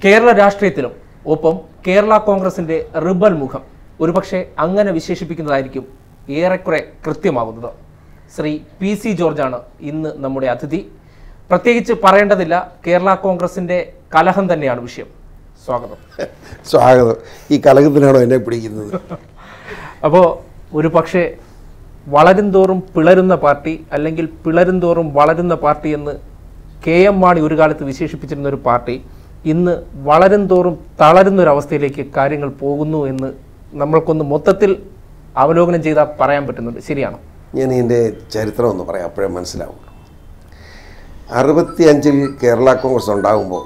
കേരള രാഷ്ട്രീയത്തിലും ഒപ്പം കേരള കോൺഗ്രസിന്റെ റിബൽ മുഖം ഒരുപക്ഷെ അങ്ങനെ വിശേഷിപ്പിക്കുന്നതായിരിക്കും ഏറെക്കുറെ കൃത്യമാകുന്നത് ശ്രീ പി സി ജോർജാണ് ഇന്ന് നമ്മുടെ അതിഥി പ്രത്യേകിച്ച് പറയേണ്ടതില്ല കേരള കോൺഗ്രസിന്റെ കലഹം തന്നെയാണ് വിഷയം സ്വാഗതം സ്വാഗതം ഈ കലകത്തിനാണോ എന്നെ പിടിക്കുന്നത് അപ്പോൾ ഒരു പക്ഷേ വളരും തോറും പിളരുന്ന പാർട്ടി അല്ലെങ്കിൽ പിളരും തോറും വളരുന്ന പാർട്ടി എന്ന് കെ എം മാണി ഒരു കാലത്ത് വിശേഷിപ്പിച്ചിരുന്ന ഒരു പാർട്ടി ഇന്ന് വളരും തോറും തളരുന്ന ഒരു അവസ്ഥയിലേക്ക് കാര്യങ്ങൾ പോകുന്നു എന്ന് നമ്മൾക്കൊന്ന് മൊത്തത്തിൽ അവലോകനം ചെയ്താൽ പറയാൻ പറ്റുന്നുണ്ട് ശരിയാണോ ഞാൻ ഇതിൻ്റെ ചരിത്രം ഒന്ന് പറയാം അപ്പോഴേ മനസ്സിലാവും അറുപത്തി അഞ്ചിൽ കേരള കോൺഗ്രസ് ഉണ്ടാകുമ്പോൾ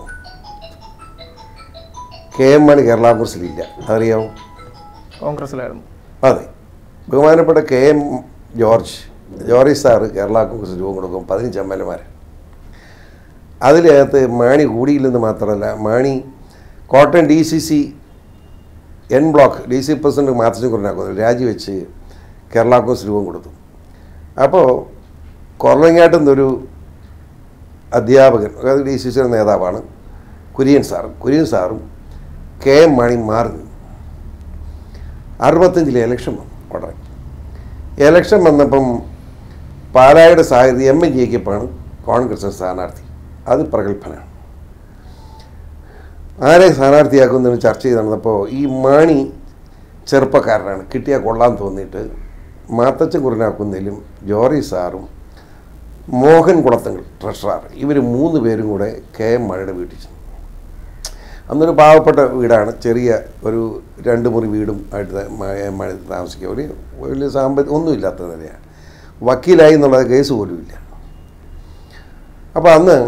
കെ എം മണി കേരള കോൺഗ്രസിലില്ല അതറിയാമോ കോൺഗ്രസിലായിരുന്നു അതെ ബഹുമാനപ്പെട്ട K M George George sir Kerala Congress രൂപം കൊടുക്കും പതിനഞ്ച് എം എൽ എമാർ അതിനകത്ത് മാണി കൂടിയില്ലെന്ന് മാത്രമല്ല Mani Kottayam D C C N block D C president Mathachan കുറിനാക്കുന്നു രാജിവെച്ച് കേരള കോൺഗ്രസ് രൂപം കൊടുത്തു അപ്പോൾ കൊറലങ്ങാട്ടിൽ നിന്നൊരു അധ്യാപകൻ അതായത് ഡി സി സിയുടെ നേതാവാണ് കുര്യൻ സാറും കുര്യൻ സാറും കെ എം മാണി മാറി നിന്നു അറുപത്തഞ്ചിലെ ഇലക്ഷൻ വന്നു ഉടനെ ഇലക്ഷൻ വന്നപ്പം പാലായുടെ സാഹിത്യ എം എൻ ജയിക്കപ്പാണ് കോൺഗ്രസ് സ്ഥാനാർത്ഥി അത് പ്രഗത്ഭനാണ് ആരെ സ്ഥാനാർത്ഥിയാക്കുന്നതിന് ചർച്ച ചെയ്ത് നടന്നപ്പോൾ ഈ മാണി ചെറുപ്പക്കാരനാണ് കിട്ടിയാൽ കൊള്ളാൻ തോന്നിയിട്ട് മാത്തച്ഛൻ കുറിനാക്കുന്നതിലും ജോറി സാറും മോഹൻ കുളത്തങ്ങൾ ട്രഷറർ ഇവർ മൂന്ന് പേരും കൂടെ കെ എം മഴയുടെ വീട്ടിൽ ചെന്നു അന്നൊരു പാവപ്പെട്ട വീടാണ് ചെറിയ ഒരു രണ്ട് മുറി വീടും ആയിട്ട് ത- മ- മഴ താമസിക്കുക ഒരു വലിയ സാമ്പത്തിക ഒന്നുമില്ലാത്ത നിലയാണ് വക്കീലായി എന്നുള്ള കേസ് പോലും ഇല്ല അപ്പോൾ അന്ന്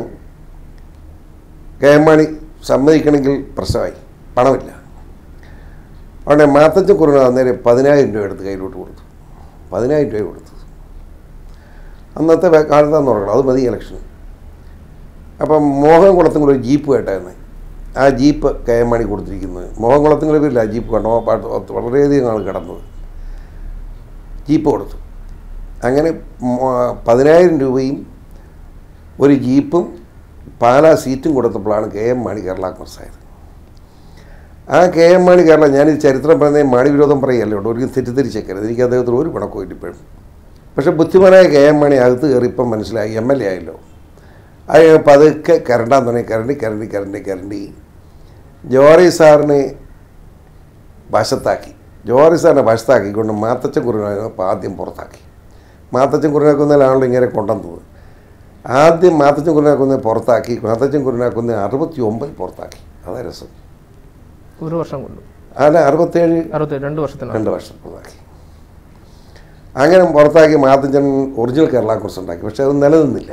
കെ എം മാണി സമ്മതിക്കണമെങ്കിൽ പ്രശ്നമായി പണമില്ല അവിടെ മാത്തച്ഛൻ കുറുന അന്നേരം പതിനായിരം രൂപ എടുത്ത് കയ്യിലോട്ട് കൊടുത്തു പതിനായിരം രൂപ കൊടുത്തു അന്നത്തെ വേ- കാലത്താന്ന് തുടങ്ങണം അത് മതി ഇലക്ഷൻ അപ്പം മോഹൻകുളത്തും കൂടെ ഒരു ജീപ്പ് കേട്ടായിരുന്നു ആ ജീപ്പ് കെ എം മാണി കൊടുത്തിരിക്കുന്നത് മോഹൻകുളത്തും പേരില്ല ആ ജീപ്പ് കണ്ടോ പാട്ട് വളരെയധികം ആൾ കിടന്നത് ജീപ്പ് കൊടുത്തു അങ്ങനെ മോ- പതിനായിരം രൂപയും ഒരു ജീപ്പും പാലാ സീറ്റും കൊടുത്തപ്പോഴാണ് കെ എം മാണി കേരള കോൺഗ്രസ് ആയത് ആ കെ എം മാണി കേരള ഞാനിത് ചരിത്രം പറയുന്നത് മാണി വിരോധം പറയല്ലോ കേട്ടോ ഒരിക്കലും തെറ്റിദ്ധരിച്ചേക്കരുത് എനിക്ക് അദ്ദേഹത്തിന് ഒരു പിണക്കവും ഇല്ല ഇപ്പോഴും പക്ഷേ ബുദ്ധിമാനായ കെ എം മാണി അകത്ത് കയറി ഇപ്പം മനസ്സിലായി എം എൽ എ ആയല്ലോ അത് പതുക്കെ കരണ്ടാൻ തുടങ്ങി കരണ്ടി കരണ്ടി കരണ്ടി കരണ്ടി ജോറി സാറിനെ വശത്താക്കി ജോറി സാറിനെ വശത്താക്കിക്കൊണ്ട് മാത്തച്ഛൻ കുറുനാക്കും ആദ്യം പുറത്താക്കി മാത്തച്ഛൻ കുറുനാക്കുന്നതിലാണല്ലോ ഇങ്ങനെ കൊണ്ടുവന്നത് ആദ്യം മാത്തച്ഛൻ കുറുനാക്കുന്നത് പുറത്താക്കി മാത്തച്ഛൻ കുറുനാക്കുന്നത് അറുപത്തി ഒമ്പത് പുറത്താക്കി അതാ രസം ഒരു വർഷം കൊണ്ട് അല്ല അറുപത്തേഴ് അറുപത്തി രണ്ട് വർഷത്തിനാണ് രണ്ട് വർഷം പുറത്താക്കി അങ്ങനെ പുറത്താക്കി മാത്തച്ഛൻ ഒറിജിനൽ കേരള കോൺഗ്രസ് ഉണ്ടാക്കി പക്ഷെ അത് നിലനിന്നില്ല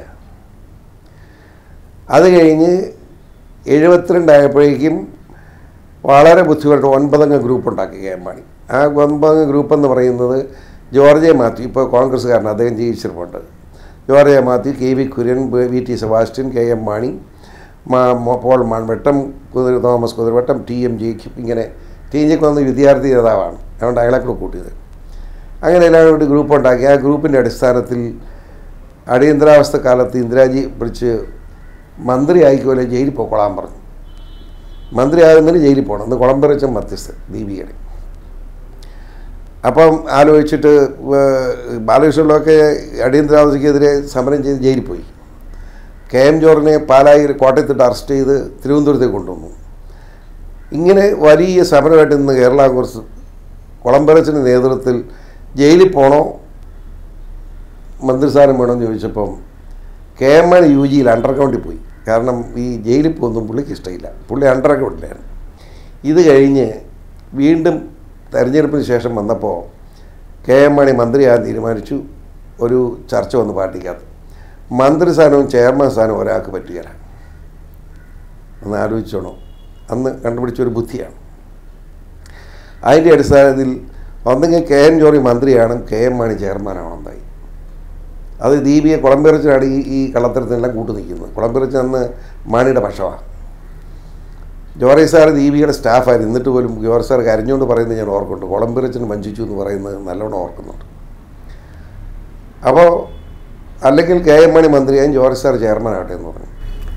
അത് കഴിഞ്ഞ് എഴുപത്തിരണ്ടായപ്പോഴേക്കും വളരെ ബുദ്ധിമുട്ട് ഒൻപതംഗ ഗ്രൂപ്പ് ഉണ്ടാക്കി കെ എം മാണി ആ ഒൻപതംഗ ഗ്രൂപ്പ് എന്ന് പറയുന്നത് ജോർജെ മാത്യു ഇപ്പോൾ കോൺഗ്രസ്സുകാരൻ അദ്ദേഹം ജീവിച്ചിരിപ്പുണ്ട് ജോർജെ Mathew K V Kurian V T Sebastian K M Mani മാ മോ- പോൾ മാൺവട്ടം കുതിര തോമസ് കുതിരവട്ടം ടി എം ജേക്കബ് ഇങ്ങനെ ടി എം ജേക്കബ് വന്ന വിദ്യാർത്ഥി നേതാവാണ് അതുകൊണ്ട് അയാളെ കൂടെ കൂട്ടിയത് അങ്ങനെ എല്ലാവരും കൂടി ഗ്രൂപ്പ് ഉണ്ടാക്കി ആ ഗ്രൂപ്പിൻ്റെ അടിസ്ഥാനത്തിൽ അടിയന്തരാവസ്ഥ കാലത്ത് ഇന്ദിരാജി പിടിച്ച് മന്ത്രി ആയിക്കോലെ ജയിലിൽ പോയിക്കൊള്ളാൻ പറഞ്ഞു മന്ത്രി ആകുന്നതിന് ജയിലിൽ പോകണം അന്ന് കുളമ്പറിച്ച മധ്യസ്ഥ ദീപികയുടെ അപ്പം ആലോചിച്ചിട്ട് ഏഹ്, ബാലകൃഷ്ണനൊക്കെ അടിയന്തരാവസ്ഥയ്ക്കെതിരെ സമരം ചെയ്ത് ജയിലിൽ പോയി കെ എം ജോറിനെ പാലായിൽ കോട്ടയത്തിട്ട് അറസ്റ്റ് ചെയ്ത് തിരുവനന്തപുരത്തേക്ക് കൊണ്ടുവന്നു ഇങ്ങനെ വലിയ സമരമായിട്ട് നിന്ന് കേരള കോൺഗ്രസ് കുളമ്പരച്ചിൻ്റെ നേതൃത്വത്തിൽ ജയിലിൽ പോകണോ മന്ത്രിസ്ഥാനം വേണമെന്ന് ചോദിച്ചപ്പം കെ എം എൻ യു ജിയിൽ അണ്ടർഗ്രൗണ്ടിൽ പോയി കാരണം ഈ ജയിലിൽ പോകുന്നതും പുള്ളിക്ക് ഇഷ്ടമില്ല പുള്ളി അണ്ടർഗ്രൗണ്ടിലായിരുന്നു ഇത് കഴിഞ്ഞ് വീണ്ടും തെരഞ്ഞെടുപ്പിന് ശേഷം വന്നപ്പോൾ കെ എം മണി മന്ത്രിയാകാൻ തീരുമാനിച്ചു ഒരു ചർച്ച വന്ന് പാർട്ടിക്കകത്ത് മന്ത്രി സ്ഥാനവും ചെയർമാൻ സ്ഥാനവും ഒരാൾക്ക് പറ്റുകയില്ല ഒന്ന് ആലോചിച്ചോണോ അന്ന് കണ്ടുപിടിച്ച ഒരു ബുദ്ധിയാണ് അതിൻ്റെ അടിസ്ഥാനത്തിൽ ഒന്നെങ്കിൽ കെ എൻ ജോറി മന്ത്രിയാണ് കെ എം മാണി ചെയർമാനാണെന്നായി അത് ദീപിയെ കുളമ്പിറച്ചിനാണ് ഈ ഈ കള്ളത്തരത്തിനെല്ലാം കൂട്ടു നിൽക്കുന്നത് കുളമ്പിറച്ചൻ അന്ന് മാണിയുടെ പക്ഷമാണ് ജോറി സാർ ദീപിയുടെ സ്റ്റാഫായിരുന്നു എന്നിട്ട് പോലും ജോറി സാർ കരഞ്ഞുകൊണ്ട് പറയുന്നത് ഞാൻ ഓർക്കുന്നുണ്ട് കുളമ്പിറച്ചന് വഞ്ചിച്ചു എന്ന് പറയുന്നത് നല്ലോണം ഓർക്കുന്നുണ്ട് അപ്പോൾ അല്ലെങ്കിൽ കെ എം മണി മന്ത്രിയായും ജോർജ് സാർ ചെയർമാൻ ആകട്ടെ എന്ന് പറഞ്ഞു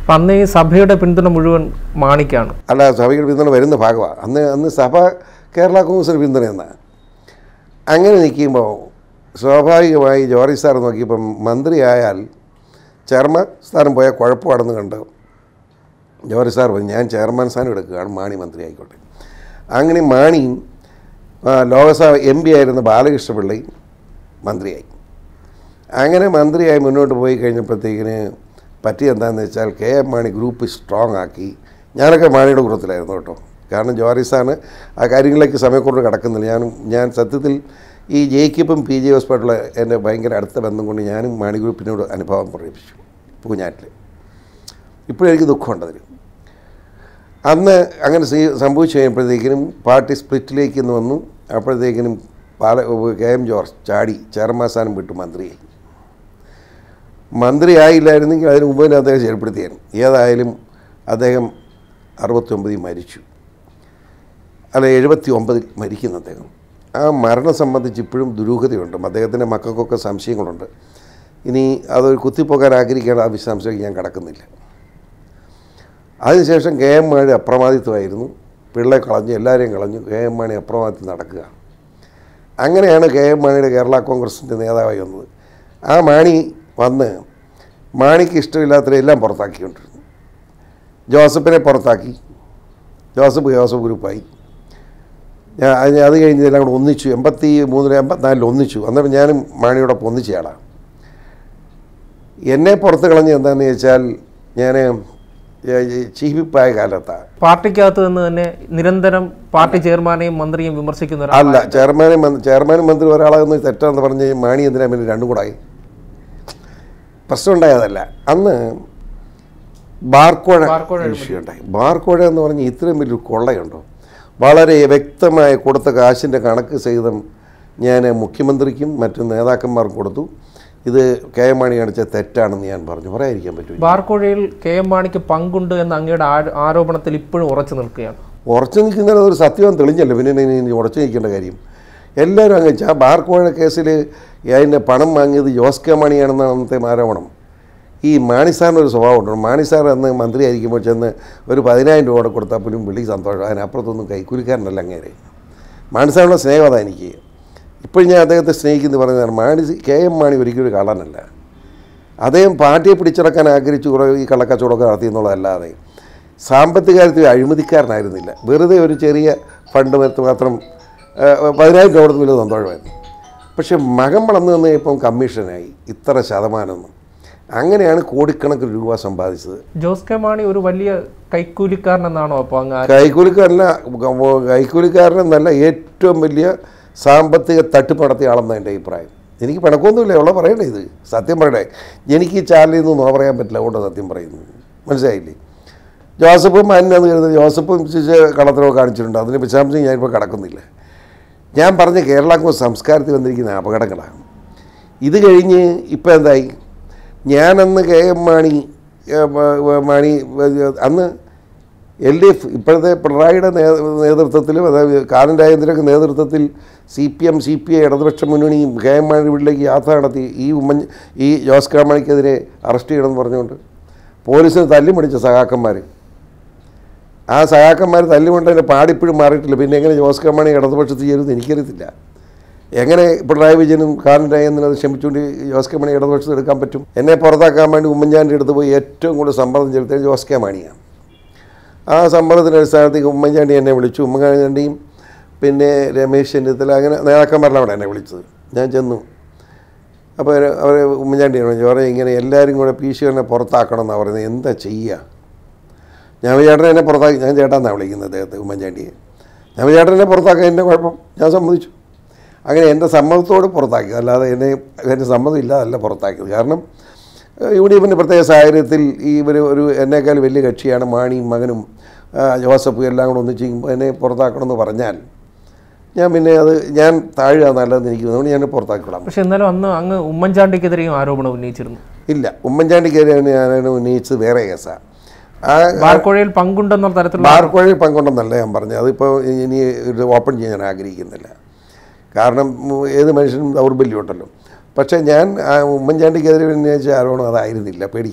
അപ്പം അന്ന് ഈ സഭയുടെ പിന്തുണ മുഴുവൻ മാണിക്കാണ് അല്ല സഭയുടെ പിന്തുണ വരുന്ന ഭാഗമാണ് അന്ന് അന്ന് സഭ കേരള കോൺഗ്രസിന് പിന്തുണ എന്നാണ് അങ്ങനെ നിൽക്കുമ്പോൾ സ്വാഭാവികമായി ജോറി സാർ നോക്കിയപ്പം മന്ത്രിയായാൽ ചെയർമാൻ സ്ഥാനം പോയാൽ കുഴപ്പമാണെന്ന് കണ്ട് ജോറി സാർ പറഞ്ഞു ഞാൻ ചെയർമാൻ സ്ഥാനം എടുക്കുകയാണ് മാണി മന്ത്രി ആയിക്കോട്ടെ അങ്ങനെ മാണിയും ആ, ലോകസഭ എം പി ആയിരുന്ന ബാലകൃഷ്ണപിള്ളയും മന്ത്രിയായി അങ്ങനെ മന്ത്രിയായി മുന്നോട്ട് പോയി കഴിഞ്ഞപ്പോഴത്തേക്കിന് പറ്റിയെന്താണെന്ന് വെച്ചാൽ K M Mani group strong ആക്കി ഞാനൊക്കെ മാണിയുടെ കൂട്ടത്തിലായിരുന്നു കേട്ടോ കാരണം ജോറിസാണ് ആ കാര്യങ്ങളിലേക്ക് സമയക്കൂടെ കിടക്കുന്നില്ല ഞാനും ഞാൻ സത്യത്തിൽ ഈ ജേക്കിപ്പും പി ജെ ഹോസ്പിറ്റലിൽ എൻ്റെ ഭയങ്കര അടുത്ത ബന്ധം കൊണ്ട് ഞാനും മാണി ഗ്രൂപ്പിനോട് അനുഭവം പ്രകടിപ്പിച്ചു പൂഞ്ഞാറ്റിൽ ഇപ്പോഴെനിക്ക് ദുഃഖമുണ്ട് അതിൽ അന്ന് അങ്ങനെ സീ- സംഭവിച്ചു കഴിയുമ്പോഴത്തേക്കിനും പാർട്ടി സ്പ്ലിറ്റിലേക്ക് ഇന്ന് വന്നു അപ്പോഴത്തേക്കിനും പാല കെ എം ജോർജ് ചാടി ചെയർമാൻ സ്ഥാനം വിട്ടു മന്ത്രിയായി മന്ത്രിയായില്ലായിരുന്നെങ്കിൽ അതിന് മുമ്പ് തന്നെ അദ്ദേഹം ചേർപ്പെടുത്തിയായിരുന്നു ഏതായാലും അദ്ദേഹം അറുപത്തൊമ്പതിൽ മരിച്ചു അല്ല എഴുപത്തി ഒമ്പതിൽ മരിക്കുന്ന അദ്ദേഹം ആ മരണം സംബന്ധിച്ച് ഇപ്പോഴും ദുരൂഹതയുണ്ട് അദ്ദേഹത്തിൻ്റെ മക്കൾക്കൊക്കെ സംശയങ്ങളുണ്ട് ഇനി അതൊരു കുത്തിപ്പോക്കാൻ ആഗ്രഹിക്കേണ്ട ആ വിശദാംശം ഞാൻ കടക്കുന്നില്ല അതിനുശേഷം കെ എം മാണി അപ്രമാദിത്വമായിരുന്നു പിള്ളെ കളഞ്ഞു എല്ലാവരെയും കളഞ്ഞു കെ എം മാണി അപ്രമാദിത്വം നടക്കുക അങ്ങനെയാണ് കെ എം മാണിയുടെ കേരള കോൺഗ്രസിൻ്റെ നേതാവായി വന്നത് ആ മാണി വന്ന് മാണിക്ക് ഇഷ്ടമില്ലാത്തവരെല്ലാം പുറത്താക്കിക്കൊണ്ടിരുന്നു ജോസഫിനെ പുറത്താക്കി ജോസഫ് ജോസഫ് ഗ്രൂപ്പായി ഞാൻ അത് അത് കഴിഞ്ഞ് ഇതെല്ലാം കൂടെ ഒന്നിച്ചു എൺപത്തി മൂന്നിൽ എൺപത്തിനാലിൽ ഒന്നിച്ചു അന്നേരം ഞാനും മാണിയോടൊപ്പം ഒന്നിച്ചയാളാണ് എന്നെ പുറത്ത് കളഞ്ഞ് എന്താണെന്ന് ചോദിച്ചാൽ ഞാൻ ചീഫ് വിപ്പായ കാലത്താണ് പാർട്ടിക്കകത്ത് നിന്ന് തന്നെ നിരന്തരം പാർട്ടി ചെയർമാനെയും മന്ത്രിയും വിമർശിക്കുന്ന ഒരാൾ അല്ല ചെയർമാനും മന്ത്രി- ചെയർമാനും മന്ത്രി ഒരാളാകുന്ന തെറ്റാന്ന് പറഞ്ഞ് മാണി എന്തിനാ പിന്നെ രണ്ടും കൂടായി പ്രശ്നം ഉണ്ടായതല്ല അന്ന് ബാർക്കോഴ ബാർക്കോഴ ഇഷ്യൂ ഉണ്ടായി ബാർക്കോഴ എന്ന് പറഞ്ഞ് ഇത്രയും വലിയൊരു കൊള്ളയുണ്ടോ വളരെ വ്യക്തമായി കൊടുത്ത കാശിൻ്റെ കണക്ക് സഹിതം ഞാൻ മുഖ്യമന്ത്രിക്കും മറ്റു നേതാക്കന്മാർക്കും കൊടുത്തു ഇത് കെ എം മാണി കാണിച്ച തെറ്റാണെന്ന് ഞാൻ പറഞ്ഞു പറയാതിരിക്കാൻ പറ്റും ബാർക്കോഴയിൽ കെ എം മാണിക്ക് പങ്കുണ്ട് എന്ന അങ്ങയുടെ ആ- ആരോപണത്തിൽ ഇപ്പോഴും ഉറച്ചു നിൽക്കുകയാണ് ഉറച്ചു നിൽക്കുന്നത് ഒരു സത്യം തെളിഞ്ഞല്ലോ പിന്നെ ഇനി ഇനി ഉറച്ചു നിൽക്കേണ്ട കാര്യം എല്ലാവരും അങ്ങ് വെച്ചാൽ ബാർക്കോഴ കേസിൽ അതിൻ്റെ പണം വാങ്ങിയത് ജോസ് കെ മാണിയാണെന്നാണ് അന്നത്തെ ആരോപണം ഈ മാണി സാറിന് ഒരു സ്വഭാവമുണ്ട് മാണി സാർ അന്ന് മന്ത്രിയായിരിക്കുമ്പോൾ ചെന്ന് ഒരു പതിനായിരം രൂപ കൂടെ കൊടുത്താൽ പോലും വിളി സന്തോഷം അതിനപ്പുറത്തൊന്നും കൈക്കൂലിക്കാരനല്ല അങ്ങേരെ മാണി സാറിനുള്ള സ്നേഹം അതാ എനിക്ക് ഇപ്പോഴും ഞാൻ അദ്ദേഹത്തെ സ്നേഹിക്കുന്നു പറഞ്ഞതാണ് മാണി കെ എം മാണി ഒരിക്കലും ഒരു കള്ളനല്ല അദ്ദേഹം പാർട്ടിയെ പിടിച്ചിറക്കാൻ ആഗ്രഹിച്ചു കുറേ ഈ കള്ളക്കച്ചവടമൊക്കെ നടത്തി എന്നുള്ളതല്ലാതെ സാമ്പത്തിക കാര്യത്തിൽ അഴിമതിക്കാരനായിരുന്നില്ല വെറുതെ ഒരു ചെറിയ ഫണ്ട് എടുത്ത് മാത്രം ആ, പതിനായിരം രൂപ കൊടുത്ത് വലിയ സന്തോഷമായിരുന്നു പക്ഷെ മകൻ വളർന്നു വന്ന് ഇപ്പം കമ്മീഷനായി ഇത്ര ശതമാനം അങ്ങനെയാണ് കോടിക്കണക്കിന് രൂപ സമ്പാദിച്ചത് ജോസ് കെ മാണി ഒരു വലിയ കൈക്കൂലിക്കാരൻ എന്നാണോ അപ്പോൾ അങ്ങ് ആ- കൈക്കൂലിക്കാരല്ല കൈക്കൂലിക്കാരനെന്നല്ല ഏറ്റവും വലിയ സാമ്പത്തിക തട്ടിപ്പ് നടത്തിയ ആളെന്നാണ് എൻ്റെ അഭിപ്രായം എനിക്ക് പിണക്കൊന്നുമില്ല ഉള്ള പറയണേ ഇത് സത്യം പറയണേ എനിക്ക് ഈ ചാനലിൽ നിന്ന് നോ പറയാൻ പറ്റില്ല അതുകൊണ്ട് സത്യം പറയുന്നു മനസ്സിലായില്ലേ ജോസഫും അന്നാന്ന് കരുതുന്നത് ജോസഫും ശിശു കള്ളത്തരവ് കാണിച്ചിട്ടുണ്ട് അതിന് വിശദാംശം ഞാനിപ്പോൾ കടക്കുന്നില്ല ഞാൻ പറഞ്ഞ കേരള കോൺഗ്രസ് സംസ്കാരത്തിൽ വന്നിരിക്കുന്ന അപകടങ്ങളാണ് ഇത് കഴിഞ്ഞ് ഇപ്പം എന്തായി ഞാനന്ന് കെ എം മാണി ഏ, മ- മ- മാണി ഏ, അന്ന് എൽ ഡി എഫ് ഇപ്പോഴത്തെ പിണറായിയുടെ നേ- നേതൃത്വത്തിലും അതായത് കാനൻ രാജേന്ദ്രൻ്റെ നേതൃത്വത്തിൽ C P M C P I ഇടതുപക്ഷ മുന്നണിയും കെ എം മാണി വീട്ടിലേക്ക് യാത്ര നടത്തി ഈ ഉമ്മൻ ഈ ജോസ് കെ മാണിക്കെതിരെ അറസ്റ്റ് ചെയ്യണമെന്ന് പറഞ്ഞുകൊണ്ട് പോലീസിന് തല്ലി പിടിച്ച സഹാക്കന്മാർ ആ സഹാക്കന്മാർ തല്ലുകൊണ്ടതിൻ്റെ പാടിപ്പോഴും മാറിയിട്ടില്ല പിന്നെ എങ്ങനെ ജോസ് കെ മാണി ഇടതുപക്ഷത്ത് ചേരുമെന്ന് എനിക്കറിയത്തില്ല എങ്ങനെ പിണറായി വിജയനും കാനൻ രാജേന്ദ്രനും അത് ക്ഷമിച്ചുകൊണ്ട് ജോസ് കെ മാണി ഇടതുപക്ഷത്ത് എടുക്കാൻ പറ്റും എന്നെ പുറത്താക്കാൻ വേണ്ടി ഉമ്മൻചാണ്ടി എടുത്ത് പോയി ഏറ്റവും കൂടുതൽ സമ്മർദ്ദം ചെലുത്തിയത് ജോസ് കെ മാണിയാണ് ആ സമ്മർദ്ദത്തിൻ്റെ അടിസ്ഥാനത്തിൽ ഉമ്മൻചാണ്ടി എന്നെ വിളിച്ചു ഉമ്മൻചാണ്ടിയും പിന്നെ രമേശ് ചെന്നിത്തല അങ്ങനെ നേതാക്കന്മാരെല്ലാം അവിടെ എന്നെ വിളിച്ചത് ഞാൻ ചെന്നു അപ്പോൾ അവർ ഉമ്മൻചാണ്ടിയാണ് ചോറ ഇങ്ങനെ എല്ലാവരും കൂടെ പി സി എന്നെ പുറത്താക്കണം എന്നാണ് പറയുന്നത് എന്താ ചെയ്യുക ഞാൻ ചേട്ടനെ എന്നെ പുറത്താക്കി ഞാൻ ചേട്ടാന്നാണ് വിളിക്കുന്നത് അദ്ദേഹത്തെ ഉമ്മൻചാണ്ടിയെ ഞാൻ ചേട്ടൻ എന്നെ പുറത്താക്കാൻ എൻ്റെ കുഴപ്പം ഞാൻ സമ്മതിച്ചു അങ്ങനെ എൻ്റെ സമ്മതത്തോട് പുറത്താക്കി അല്ലാതെ എന്നെ എൻ്റെ സമ്മതം ഇല്ലാതല്ല പുറത്താക്കിയത് കാരണം ഏഹ്, യു ഡി എഫിൻ്റെ പ്രത്യേക സാഹചര്യത്തിൽ ഈ ഇവർ ഒരു എന്നേക്കാൾ വലിയ കക്ഷിയാണ് മാണിയും മകനും ആ, ജോസഫും എല്ലാം കൂടെ ഒന്നിച്ച് എന്നെ പുറത്താക്കണമെന്ന് പറഞ്ഞാൽ ഞാൻ പിന്നെ അത് ഞാൻ താഴുക നല്ലതെന്ന് എനിക്ക് തോന്നുന്നു ഞാൻ പുറത്താക്കിക്കൊള്ളാം പക്ഷെ എന്നാലും അന്ന് അങ്ങ് ഉമ്മൻചാണ്ടിക്കെതിരെയും ആരോപണം ഉന്നയിച്ചിരുന്നു ഇല്ല ഉമ്മൻചാണ്ടിക്കെതിരെ ഞാൻ ഉന്നയിച്ചത് വേറെ കേസാണ് ആ ബാർക്കോഴയിൽ പങ്കുണ്ടെന്ന തരത്തിലുള്ള ബാർക്കോഴി പങ്കുണ്ടെന്നല്ല ഞാൻ പറഞ്ഞത് അതിപ്പോൾ ഇനി ഇത് ഓപ്പൺ ചെയ്യാൻ ഞാൻ ആഗ്രഹിക്കുന്നില്ല കാരണം ഉം, ഏത് മനുഷ്യനും ദൗർബല്യമുണ്ടല്ലോ പക്ഷേ ഞാൻ ആ ഉമ്മൻചാണ്ടിക്കെതിരെ ഉന്നയിച്ച ആരോപണം അതായിരുന്നില്ല പേടിക്കണ്ട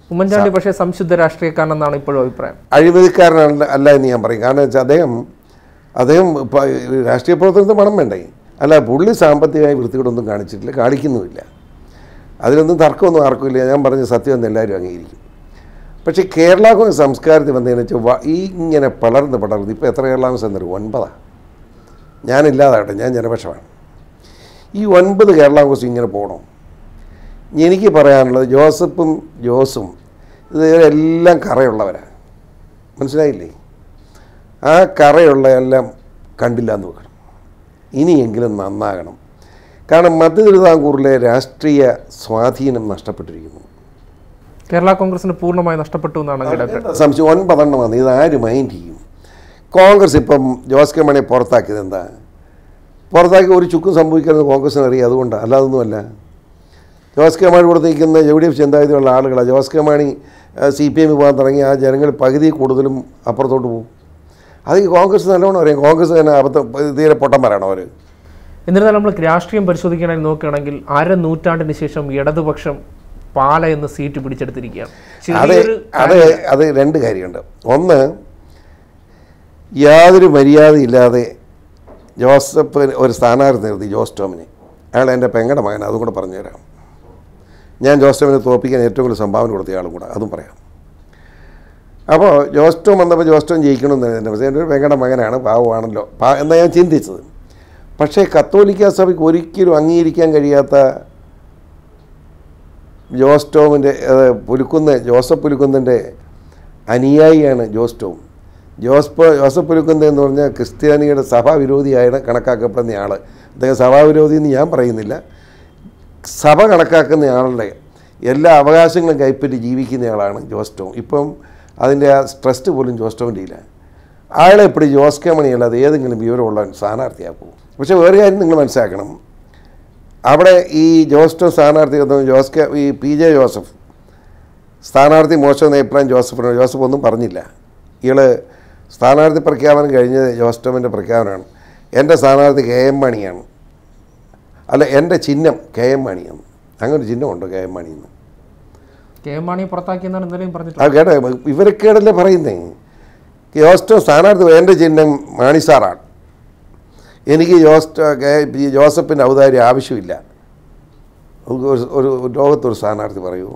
ഉമ്മൻചാണ്ടി പക്ഷേ സംശുദ്ധ രാഷ്ട്രീയക്കാരനെന്നാണ് ഇപ്പോഴും അഭിപ്രായം അഴിമതിക്കാരനല്ല അല്ല എന്ന് ഞാൻ പറയും കാരണം വെച്ചാൽ അദ്ദേഹം അദ്ദേഹം ഇപ്പ രാഷ്ട്രീയ പ്രവർത്തനത്തിന് പണം വേണ്ടേ അല്ല പുള്ളി സാമ്പത്തികമായി വൃത്തികേടൊന്നും കാണിച്ചിട്ടില്ല കാണിക്കുന്നുമില്ല അതിലൊന്നും തർക്കമൊന്നും ആർക്കുമില്ല ഞാൻ പറഞ്ഞ സത്യം എന്ന് എല്ലാവരും അംഗീകരിക്കും പക്ഷേ കേരള കോൺഗ്രസ് സംസ്കാരത്തിൽ വന്നതെന്ന് വെച്ചാൽ വ- ഈ ഇങ്ങനെ പടർന്ന് പടർന്ന് ഇപ്പോൾ എത്ര കേരള കോൺഗ്രസ് എന്നറിയും ഒൻപതാണ് ഞാനില്ലാതാകട്ടെ ഞാൻ ജനപക്ഷമാണ് ഈ ഒൻപത് കേരള കോൺഗ്രസ് ഇങ്ങനെ പോകണം എനിക്ക് പറയാനുള്ളത് ജോസഫും ജോസും ഇത് എല്ലാം കറയുള്ളവരാണ് മനസ്സിലായില്ലേ ആ കറയുള്ള എല്ലാം കണ്ടില്ല എന്ന് വെക്കണം ഇനിയെങ്കിലും നന്നാകണം കാരണം മധ്യ തിരുവിതാംകൂറിലെ രാഷ്ട്രീയ സ്വാധീനം നഷ്ടപ്പെട്ടിരിക്കുന്നു കേരള കോൺഗ്രസിന് പൂർണ്ണമായി നഷ്ടപ്പെട്ടു എന്നാണ് അങ്ങയുടെ അഭിപ്രായം സംശയം ഒൻപതെണ്ണമാണ് ഇത് ആര് മൈൻഡ് ചെയ്യും കോൺഗ്രസ് ഇപ്പം ജോസ് കെ മണിയെ പുറത്താക്കിയത് എന്താ പുറത്താക്കി ഒരു ചുക്കും സംഭവിക്കരുത് കോൺഗ്രസിന് അറിയാം അതുകൊണ്ടാണ് അല്ലാതൊന്നുമല്ല ജോസ് കെ മാണി കൂടെ നിൽക്കുന്ന യു ഡി എഫ് ചിന്താഗതിയുള്ള ആളുകളാണ് Jose K Mani C P M പോകാൻ തുടങ്ങി ആ ജനങ്ങൾ പകുതി കൂടുതലും അപ്പുറത്തോട്ട് പോകും അത് ഈ കോൺഗ്രസ് നല്ലോണം അറിയാം കോൺഗ്രസ് തന്നെ അബദ്ധം തീരെ പൊട്ടന്മാരാണോ അവർ എന്നിരുന്നാലും നമ്മൾ രാഷ്ട്രീയം പരിശോധിക്കാനായി നോക്കുകയാണെങ്കിൽ അര നൂറ്റാണ്ടിന് ശേഷം ഇടതുപക്ഷം പാല എന്ന സീറ്റ് പിടിച്ചെടുത്തിരിക്കുകയാണ് അത് ചെറിയൊരു അത് അത് രണ്ട് കാര്യമുണ്ട് ഒന്ന് യാതൊരു മര്യാദയില്ലാതെ ജോസഫ് ഒരു സ്ഥാനാർത്ഥി നിർത്തി ജോസ് ടോമിനെ അയാൾ എൻ്റെ പെങ്ങളുടെ മകൻ അതും കൂടെ പറഞ്ഞുതരാം ഞാൻ ജോസ് ടോമിനെ തോപ്പിക്കാൻ ഏറ്റവും കൂടുതൽ സംഭാവന കൊടുത്ത ആളും കൂടെ അതും പറയാം അപ്പോൾ ജോസ് ടോം വന്നപ്പോൾ ജോസ് ടോം ജയിക്കണമെന്ന് എൻ്റെ പക്ഷേ എൻ്റെ ഒരു പെങ്ങളുടെ മകനാണ് പാവമാണല്ലോ പാ എന്നാണ് ഞാൻ ചിന്തിച്ചത് പക്ഷേ കത്തോലിക്ക സഭയ്ക്ക് ഒരിക്കലും അംഗീകരിക്കാൻ കഴിയാത്ത ജോസ് ടോമിൻ്റെ ഏഹ്, പുലുക്കുന്ന് ജോസഫ് പുലുക്കുന്നിൻ്റെ അനുയായിയാണ് ജോസ് ടോം ജോസ് പ- ജോസഫ് പുലുക്കുന്ന് എന്ന് പറഞ്ഞാൽ ക്രിസ്ത്യാനിയുടെ സഭാവിരോധിയായാണ് കണക്കാക്കപ്പെടുന്ന ആൾ അദ്ദേഹം സഭാവിരോധി എന്ന് ഞാൻ പറയുന്നില്ല സഭ കണക്കാക്കുന്ന ആളുടെ എല്ലാ അവകാശങ്ങളും കൈപ്പറ്റി ജീവിക്കുന്നയാളാണ് ജോസ് ടോം ഇപ്പം അതിൻ്റെ ആ ട്രസ്റ്റ് പോലും ജോസ് ടോമിൻ്റെ ഇല്ല അയാളെ എപ്പോഴും ജോസ് കെ മണി അല്ലാതെ ഏതെങ്കിലും വിവരമുള്ള സ്ഥാനാർത്ഥിയാക്കും പക്ഷേ വേറെ കാര്യം നിങ്ങൾ മനസ്സിലാക്കണം അവിടെ ഈ ജോസ് ടോം സ്ഥാനാർത്ഥി വന്നു ജോസ് കെ ഈ പി ജെ ജോസഫ് സ്ഥാനാർത്ഥി മോശമെന്ന അഭിപ്രായം ജോസഫിനോട് ജോസഫ് ഒന്നും പറഞ്ഞില്ല ഇയാൾ സ്ഥാനാർത്ഥി പ്രഖ്യാപനം കഴിഞ്ഞത് ജോസ് ടോമിൻ്റെ പ്രഖ്യാപനമാണ് എൻ്റെ സ്ഥാനാർത്ഥി കെ എം മണിയാണ് അല്ല എൻ്റെ ചിഹ്നം കെ എം മണിയാണ് അങ്ങനെ ഒരു ചിഹ്നമുണ്ട് കെ എം മണിയെന്ന് കെ എം മാണി പുറത്താക്കിയെന്നാണ് ഇന്നലെയും പറഞ്ഞിട്ടുള്ളത് ആ കേട്ടോ ഇവരൊക്കെയാണല്ലേ പറയുന്നേ ജോസ്റ്റോ സ്ഥാനാർത്ഥി എൻ്റെ ചിഹ്നം മാണി സാറാണ് എനിക്ക് ജോസ്റ്റോ കെ- പി ജോസഫിൻ്റെ ഔദാര്യം ആവശ്യമില്ല നമുക്ക് ഒരു- ഒരു ലോകത്തൊരു സ്ഥാനാർത്ഥി പറയൂ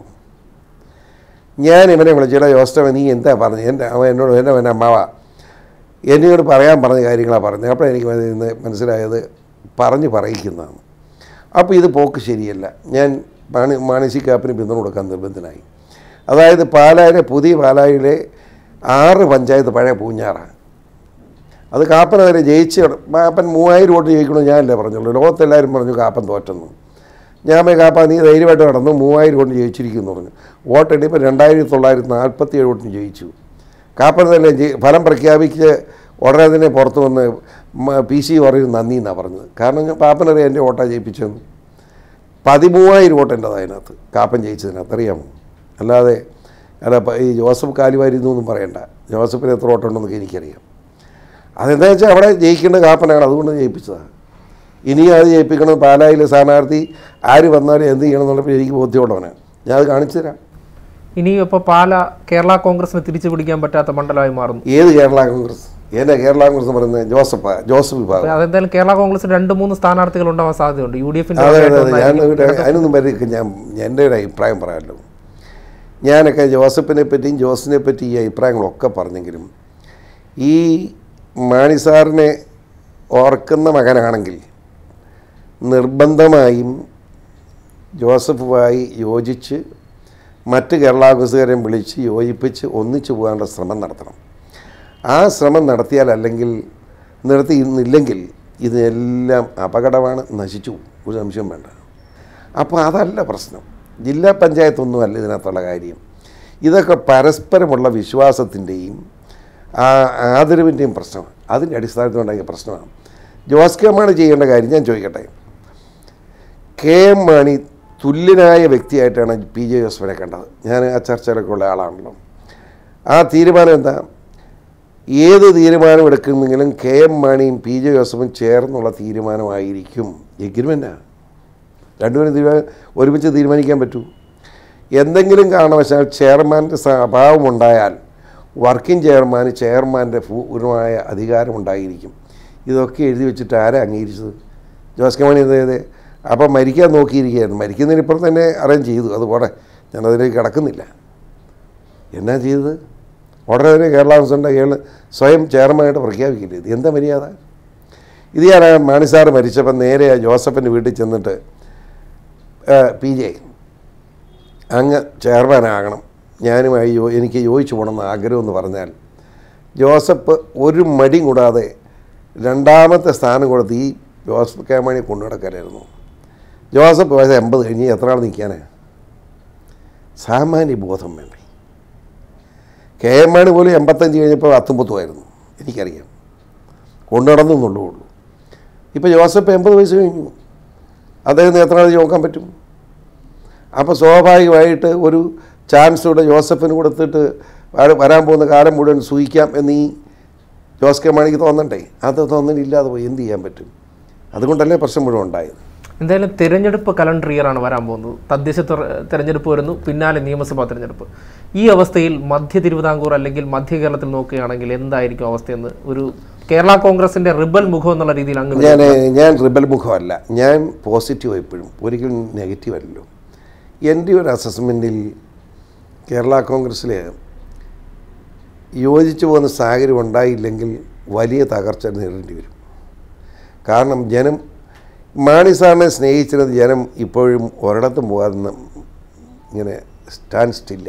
ഞാൻ ഇവനെ വിളിച്ചില്ല ജോസ്റ്റോ നീ എന്താ പറഞ്ഞു എൻ്റെ അവൻ എന്നോട് എൻ്റെ അവൻ്റെ അമ്മാവ എന്നോട് പറയാൻ പറഞ്ഞ കാര്യങ്ങളാണ് പറഞ്ഞത് അപ്പോൾ എനിക്ക് ഇന്ന് മനസ്സിലായത് പറഞ്ഞ് പറയിക്കുന്നതാണ് അപ്പോൾ ഇത് പോക്ക് ശരിയല്ല ഞാൻ മാണി മാണിസി കാപ്പിന് പിന്തുണ കൊടുക്കാൻ നിർബന്ധനായി അതായത് പാലായിലെ പുതിയ പാലായിലെ ആറ് പഞ്ചായത്ത് പഴയ പൂഞ്ഞാറാണ് അത് കാപ്പന വരെ ജയിച്ച് കിട- കാപ്പൻ മൂവായിരം വോട്ട് ജയിക്കണമെന്ന് ഞാനല്ലേ പറഞ്ഞുള്ളൂ ലോകത്തെല്ലാവരും പറഞ്ഞു കാപ്പൻ തോറ്റെന്ന് ഞാൻ പോയി കാപ്പ നീ ധൈര്യമായിട്ട് നടന്നു മൂവായിരം വോട്ട് ജയിച്ചിരിക്കുന്നു പറഞ്ഞു വോട്ട് എണ്ണിയപ്പോൾ രണ്ടായിരത്തി തൊള്ളായിരത്തി നാൽപ്പത്തി ഏഴ് വോട്ടിന് ജയിച്ചു കാപ്പൻ തന്നെ ജയി- ഫലം പ്രഖ്യാപിച്ച് ഉടനെ തന്നെ പുറത്ത് വന്ന് മ- പി സി പറയും നന്ദി എന്നാണ് പറഞ്ഞത് കാരണം ഞാൻ പാപ്പനറിയാം എൻ്റെ വോട്ടാണ് ജയിപ്പിച്ചതെന്ന് പതിമൂവായിരം വോട്ട് എൻ്റെ അതിനകത്ത് കാപ്പൻ ജയിച്ചതിനകത്ത് അറിയാമോ അല്ലാതെ അല്ല പ- ഈ ജോസഫ് കാലുവാരിന്നു എന്നും പറയണ്ട ജോസഫിന് എത്ര വോട്ടുണ്ടെന്നൊക്കെ എനിക്കറിയാം അതെന്താ വെച്ചാൽ അവിടെ ജയിക്കേണ്ട കാപ്പനാണ് അതുകൊണ്ട് ജയിപ്പിച്ചതാണ് ഇനിയും അത് ജയിപ്പിക്കണം പാലായിലെ സ്ഥാനാർത്ഥി ആര് വന്നാലും എന്ത് ചെയ്യണം എന്നുള്ളപ്പോൾ എനിക്ക് ബോധ്യമുള്ളവനാണ് ഞാൻ അത് കാണിച്ചു തരാം ഇനിയും ഇപ്പോൾ പാല കേരള കോൺഗ്രസിന് തിരിച്ചു പിടിക്കാൻ പറ്റാത്ത മണ്ഡലമായി മാറുന്നു ഏത് കേരള കോൺഗ്രസ് ഏതാ കേരള കോൺഗ്രസ് എന്ന് പറയുന്നത് ജോസഫ് ജോസഫ് വിഭാഗം അപ്പോൾ അതെന്തായാലും കേരള കോൺഗ്രസിന് രണ്ട് മൂന്ന് സ്ഥാനാർത്ഥികൾ ഉണ്ടാവാൻ സാധ്യതയുണ്ട് യു ഡി എഫിന്റെ അതെ അതെ അതെ ഞാൻ ഇവിടെ അതിനൊന്നും വരെ ഞാൻ എൻ്റെ ഒരു അഭിപ്രായം പറയാമല്ലോ ഞാനൊക്കെ ജോസഫിനെ പറ്റിയും ജോസിനെ പറ്റി ഈ അഭിപ്രായങ്ങളൊക്കെ പറഞ്ഞെങ്കിലും ഈ മാണി സാറിനെ ഓർക്കുന്ന മകനാണെങ്കിൽ നിർബന്ധമായും ജോസഫുമായി യോജിച്ച് മറ്റ് കേരള കോൺഗ്രസ്സുകാരെയും വിളിച്ച് യോജിപ്പിച്ച് ഒന്നിച്ചു പോകാനുള്ള ശ്രമം നടത്തണം ആ ശ്രമം നടത്തിയാൽ അല്ലെങ്കിൽ നിർത്തിയിരുന്നില്ലെങ്കിൽ ഇതിനെല്ലാം അപകടമാണ് നശിച്ചു പോകും. ഒരു സംശയം വേണ്ട അപ്പോൾ അതല്ല പ്രശ്നം ജില്ലാ പഞ്ചായത്തൊന്നുമല്ല ഇതിനകത്തുള്ള കാര്യം ഇതൊക്കെ പരസ്പരമുള്ള വിശ്വാസത്തിൻ്റെയും ആ ആദരവിൻ്റെയും പ്രശ്നമാണ് അതിൻ്റെ അടിസ്ഥാനത്തിലുണ്ടായ പ്രശ്നമാണ് ജോസ് കെ മാണി ചെയ്യേണ്ട കാര്യം ഞാൻ ചോദിക്കട്ടെ കെ എം മാണി തുല്യനായ വ്യക്തിയായിട്ടാണ് പി ജെ ജോസഫിനെ കണ്ടത് ഞാൻ ആ ചർച്ചയിലൊക്കെ ഉള്ള ആളാണല്ലോ ആ തീരുമാനം എന്താ ഏത് തീരുമാനം എടുക്കുമെങ്കിലും കെ എം മാണിയും പി ജെ ജോസഫും ചേർന്നുള്ള തീരുമാനമായിരിക്കും എഗ്രിമെൻറ്റാണ് രണ്ടുപേരും തീരുമാനം ഒരുമിച്ച് തീരുമാനിക്കാൻ പറ്റൂ എന്തെങ്കിലും കാരണവശാൽ ചെയർമാൻ്റെ അഭാവമുണ്ടായാൽ വർക്കിംഗ് ചെയർമാന് ചെയർമാൻ്റെ പൂർണ്ണമായ അധികാരമുണ്ടായിരിക്കും ഇതൊക്കെ എഴുതി വെച്ചിട്ട് ആരാ അംഗീകരിച്ചത് ജോസ് കെ മാണി അതായത് അപ്പം മരിക്കാൻ നോക്കിയിരിക്കുകയായിരുന്നു മരിക്കുന്നതിനിപ്പുറം തന്നെ അറേഞ്ച് ചെയ്തു അതുപോലെ ഞാനതിലേക്ക് കിടക്കുന്നില്ല എന്നാ ചെയ്തത് ഉടനെ തന്നെ കേരള കോൺഗ്രസിൻ്റെ അയാൾ സ്വയം ചെയർമാനായിട്ട് പ്രഖ്യാപിക്കില്ല ഇത് എന്താ മര്യാദ ഇത് ഞാൻ ആ മാണി സാറ് മരിച്ചപ്പോൾ നേരെ ആ ജോസഫിൻ്റെ വീട്ടിൽ ചെന്നിട്ട് ആ, പി ജെ അങ്ങ് ചെയർമാനാകണം ഞാനുമായി യോ എനിക്ക് യോജിച്ചു പോകണമെന്ന് ആഗ്രഹം എന്ന് പറഞ്ഞാൽ ജോസഫ് ഒരു മടിയും കൂടാതെ രണ്ടാമത്തെ സ്ഥാനം കൊടുത്ത് ഈ ജോസഫ് കെ മാണി കൊണ്ടു നടക്കലായിരുന്നു ജോസഫ് വയസ്സ് എൺപത് കഴിഞ്ഞ് എത്ര നാൾ നിൽക്കാനാ സാമാന്യ ബോധം വേണ്ടേ കെ എം മാണി പോലും എൺപത്തഞ്ച് കഴിഞ്ഞപ്പോൾ പത്തൊമ്പത്തുമായിരുന്നു എനിക്കറിയാം കൊണ്ടു നടന്നു എന്നുള്ളൂ ഉള്ളൂ ഇപ്പോൾ ജോസഫ് എൺപത് വയസ്സ് കഴിഞ്ഞു അദ്ദേഹത്തിന് എത്ര നാൾ നോക്കാൻ പറ്റും അപ്പോൾ സ്വാഭാവികമായിട്ട് ഒരു ചാൻസ് കൂടെ ജോസഫിന് കൊടുത്തിട്ട് വര- വരാൻ പോകുന്ന കാലം മുഴുവൻ സൂഹിക്കാം എന്ന് ഈ ജോസ് കെ മാണിക്ക് തോന്നണ്ടേ അത് തോന്നലില്ലാതെ പോയി എന്ത് ചെയ്യാൻ പറ്റും അതുകൊണ്ടല്ലേ പ്രശ്നം മുഴുവൻ ഉണ്ടായത് എന്തായാലും തിരഞ്ഞെടുപ്പ് കലണ്ടർ ഇയറാണ് വരാൻ പോകുന്നത് തദ്ദേശ തെര- തെരഞ്ഞെടുപ്പ് വരുന്നു പിന്നാലെ നിയമസഭാ തെരഞ്ഞെടുപ്പ് ഈ അവസ്ഥയിൽ മധ്യ തിരുവിതാംകൂർ അല്ലെങ്കിൽ മധ്യ കേരളത്തിൽ നോക്കുകയാണെങ്കിൽ എന്തായിരിക്കും അവസ്ഥയെന്ന് ഒരു കേരള കോൺഗ്രസിന്റെ റിബൽ മുഖം എന്നുള്ള രീതിയിൽ അങ്ങ് ഞാൻ ഞാൻ റിബൽ മുഖമല്ല ഞാൻ പോസിറ്റീവ് എപ്പോഴും ഒരിക്കലും നെഗറ്റീവ് അല്ലല്ലോ എൻ്റെ ഒരു അസസ്മെൻറ്റിൽ കേരള കോൺഗ്രസ്സിൽ യോജിച്ചു പോകുന്ന സാഹചര്യം ഉണ്ടായില്ലെങ്കിൽ വലിയ തകർച്ച നേരിടേണ്ടി വരും കാരണം ജനം മാണി സാറിനെ സ്നേഹിച്ചിരുന്നത് ജനം ഇപ്പോഴും ഒരിടത്തും പോകാതെ ന- ഇങ്ങനെ സ്റ്റാൻഡ് സ്റ്റില്ല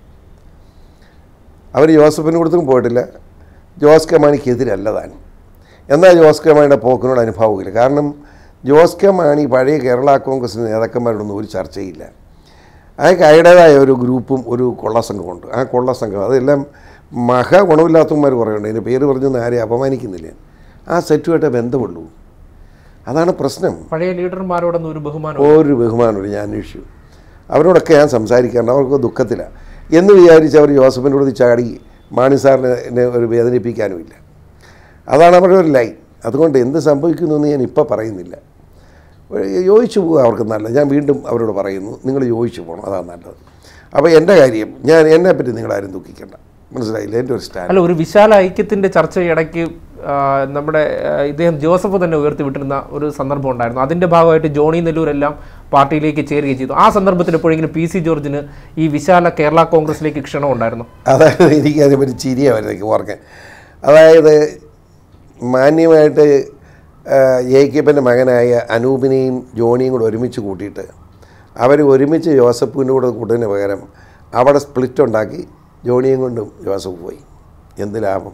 അവർ ജോസഫിന് കൊടുത്തും പോയിട്ടില്ല ജോസ് കെ മാണിക്കെതിരല്ല താൻ എന്നാൽ ജോസ് കെ മാണിയുടെ പോക്കിനോട് അനുഭവമില്ല കാരണം ജോസ് കെ മാണി പഴയ കേരള കോൺഗ്രസ് നേതാക്കന്മാരോടൊന്നും ഒരു ചർച്ചയില്ല അയാൾക്ക് അയാളുടേതായ ഒരു ഗ്രൂപ്പും ഒരു കൊള്ളസംഘമുണ്ട് ആ കൊള്ളസംഘം അതെല്ലാം മഹാ ഗുണമില്ലാത്തവന്മാർ കുറേയുണ്ട് അതിൻ്റെ പേര് പറഞ്ഞൊന്നും ആരെയും അപമാനിക്കുന്നില്ല ആ സെറ്റുമായിട്ട് ബന്ധമുള്ളൂ അതാണ് പ്രശ്നം പഴയ ലീഡർമാരോടൊന്നും ഒരു ബഹുമാനം ഒരു ബഹുമാനമില്ല ഞാൻ അന്വേഷിച്ചു അവരോടൊക്കെ ഞാൻ സംസാരിക്കാറുണ്ട് അവർക്ക് ദുഃഖത്തിലാണ് എന്ന് വിചാരിച്ച് അവർ ജോസഫിൻ്റെ കൂടെ ചാടി മാണി സാറിനെ എന്നെ ഒരു വേദനിപ്പിക്കാനുമില്ല അതാണ് അവരുടെ ഒരു ലൈൻ അതുകൊണ്ട് എന്ത് സംഭവിക്കുന്നു എന്ന് ഞാൻ ഇപ്പോൾ പറയുന്നില്ല ഒരു യോജിച്ചു പോകുക അവർക്ക് നല്ലത് ഞാൻ വീണ്ടും അവരോട് പറയുന്നു നിങ്ങൾ യോജിച്ചു പോകണം അതാണ് നല്ലത് അപ്പോൾ എൻ്റെ കാര്യം ഞാൻ എന്നെപ്പറ്റി നിങ്ങളാരും ദുഃഖിക്കേണ്ട മനസ്സിലായില്ല എൻ്റെ ഒരു സ്റ്റാൻഡ് അല്ല ഒരു വിശാല ഐക്യത്തിന്റെ ചർച്ച ഇടയ്ക്ക് ആ, നമ്മുടെ ആ, ഇദ്ദേഹം ജോസഫ് തന്നെ ഉയർത്തിവിട്ടിരുന്ന ഒരു സന്ദർഭം ഉണ്ടായിരുന്നു അതിന്റെ ഭാഗമായിട്ട് ജോണി നെല്ലൂരെല്ലാം പാർട്ടിയിലേക്ക് ചേരുകയും ചെയ്തു ആ സന്ദർഭത്തിൽ എപ്പോഴെങ്കിലും പി സി ജോർജിന് ഈ വിശാല കേരള കോൺഗ്രസിലേക്ക് ക്ഷണം ഉണ്ടായിരുന്നു അതായത് എനിക്ക് അതിനെപ്പറ്റി ചിരിയാ വരുന്നത് ഓർക്കാൻ അതായത് മാന്യമായിട്ട് ജേക്കബിൻ്റെ മകനായ അനൂപിനെയും ജോണിയും കൂടെ ഒരുമിച്ച് കൂട്ടിയിട്ട് അവർ ഒരുമിച്ച് ജോസഫിൻ്റെ കൂടെ കൂട്ടുന്നതിന് പകരം അവിടെ സ്പ്ലിറ്റ് ഉണ്ടാക്കി ജോണിയും കൊണ്ടും ജോസഫ് പോയി എന്ത് ലാഭം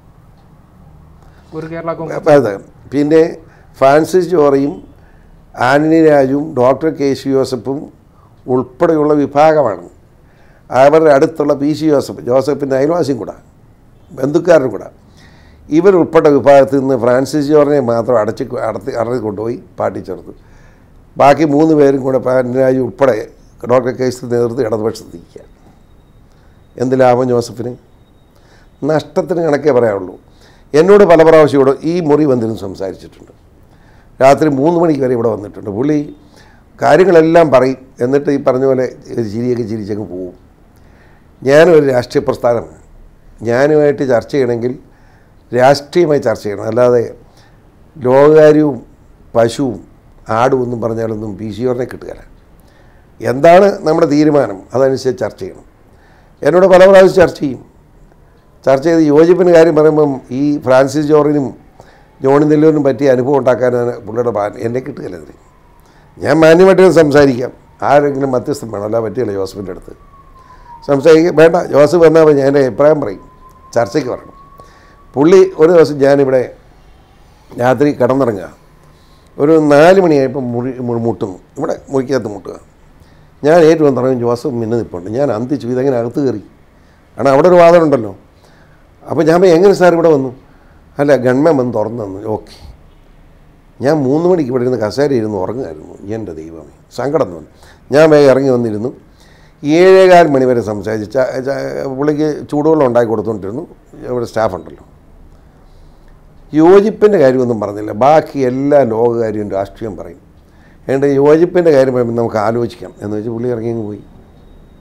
ഒരു കേരള കോൺഗ്രസ് അപ്പം അത് പിന്നെ ഫ്രാൻസിസ് ജോറിയും ആന്റണി രാജുവും ഡോക്ടർ കെ സി ജോസഫും ഉൾപ്പെടെയുള്ള വിഭാഗമാണ് അവരുടെ അടുത്തുള്ള പി സി ജോസഫ് ജോസഫിൻ്റെ അയൽവാസിയും കൂടെ ബന്ധുക്കാരനും കൂടെ ഇവരുൾപ്പെട്ട വിഭാഗത്തിൽ നിന്ന് ഫ്രാൻസിസ് ജോറിനെ മാത്രം അടച്ച് അടത്തി അടത്തി കൊണ്ടുപോയി പാർട്ടി ചേർത്തു ബാക്കി മൂന്ന് പേരും കൂടെ ആന്റണി രാജു ഉൾപ്പെടെ ഡോക്ടർ കെ സി നേതൃത്വം ഇടതുപക്ഷത്ത് നിൽക്കുക എന്ത് ലാഭം ജോസഫിന് നഷ്ടത്തിന് കണക്കേ പറയാനുള്ളൂ എന്നോട് പല പ്രാവശ്യം ഇവിടെ ഈ മുറി വന്നിരുന്ന് സംസാരിച്ചിട്ടുണ്ട് രാത്രി മൂന്ന് മണിക്ക് വരെ ഇവിടെ വന്നിട്ടുണ്ട് പുള്ളി കാര്യങ്ങളെല്ലാം പറയും എന്നിട്ട് ഈ പറഞ്ഞ പോലെ ഒരു ചിരിയൊക്കെ ചിരിച്ചങ്ങ് പോവും ഞാനൊരു രാഷ്ട്രീയ പ്രസ്ഥാനമാണ് ഞാനുമായിട്ട് ചർച്ച ചെയ്യണമെങ്കിൽ രാഷ്ട്രീയമായി ചർച്ച ചെയ്യണം അല്ലാതെ ലോകകാര്യവും പശുവും ആടും ഒന്നും പറഞ്ഞാലൊന്നും പി സി ഓറിനെ കിട്ടുകയില്ല എന്താണ് നമ്മുടെ തീരുമാനം അതനുസരിച്ച് ചർച്ച ചെയ്യണം എന്നോട് പല പ്രാവശ്യം ചർച്ച ചെയ്യും ചർച്ച ചെയ്ത് യോജിപ്പിന് കാര്യം പറയുമ്പം ഈ ഫ്രാൻസിസ് ജോറിനും ജോണി നെല്ലൂരിനും പറ്റിയ അനുഭവം ഉണ്ടാക്കാനാണ് പുള്ളിയുടെ പ്ലാൻ എന്നെ കിട്ടുകയില്ല അതിന് ഞാൻ മാന്യമായിട്ട് സംസാരിക്കാം ആരെങ്കിലും മധ്യസ്ഥം വേണം അല്ല പറ്റിയല്ല ജോസഫിൻ്റെ അടുത്ത് സംസാരിക്കുക വേണ്ട ജോസഫ് വന്നാൽ മതി ഞാൻ എൻ്റെ അഭിപ്രായം പറയും ചർച്ചയ്ക്ക് വരണം പുള്ളി ഒരു ദിവസം ഞാനിവിടെ രാത്രി കിടന്നിറങ്ങുക ഒരു നാല് മണിയായപ്പോൾ മുറി മു- മുട്ടുന്നു ഇവിടെ മുറിക്കകത്ത് മുട്ടുക ഞാൻ ഏറ്റവും വന്നിറങ്ങും ജോസഫ് മിന്നു നിൽപ്പുണ്ട് ഞാൻ അന്തിച്ചു ഇതെങ്ങനെ അകത്ത് കയറി കാരണം അവിടെ ഒരു വാദം ഉണ്ടല്ലോ അപ്പോൾ ഞാൻ പറഞ്ഞു, എങ്ങനെ സാർ ഇവിടെ വന്നു അല്ല ഗൺമാൻ വന്ന് തുറന്നു തന്നു ഓക്കെ ഞാൻ മൂന്ന് മണിക്ക് ഇവിടെ ഇരുന്ന് കസേര ഇരുന്ന് ഉറങ്ങുമായിരുന്നു എൻ്റെ ദൈവമേ സങ്കടം തോന്നി ഞാൻ വേഗം ഇറങ്ങി വന്നിരുന്നു ഏഴേകാൽ മണി വരെ സംസാരിച്ച് ച- ച- പുള്ളിക്ക് ചൂടുവെള്ളം ഉണ്ടാക്കി കൊടുത്തുകൊണ്ടിരുന്നു ഇവിടെ സ്റ്റാഫ് ഉണ്ടല്ലോ യോജിപ്പിൻ്റെ കാര്യമൊന്നും പറഞ്ഞില്ല ബാക്കി എല്ലാ ലോകകാര്യവും രാഷ്ട്രീയം പറയും അതുകൊണ്ട് യോജിപ്പിൻ്റെ കാര്യം പറയുമ്പോൾ നമുക്ക് ആലോചിക്കാം എന്ന് വെച്ച് പുള്ളി ഇറങ്ങി അങ്ങ് പോയി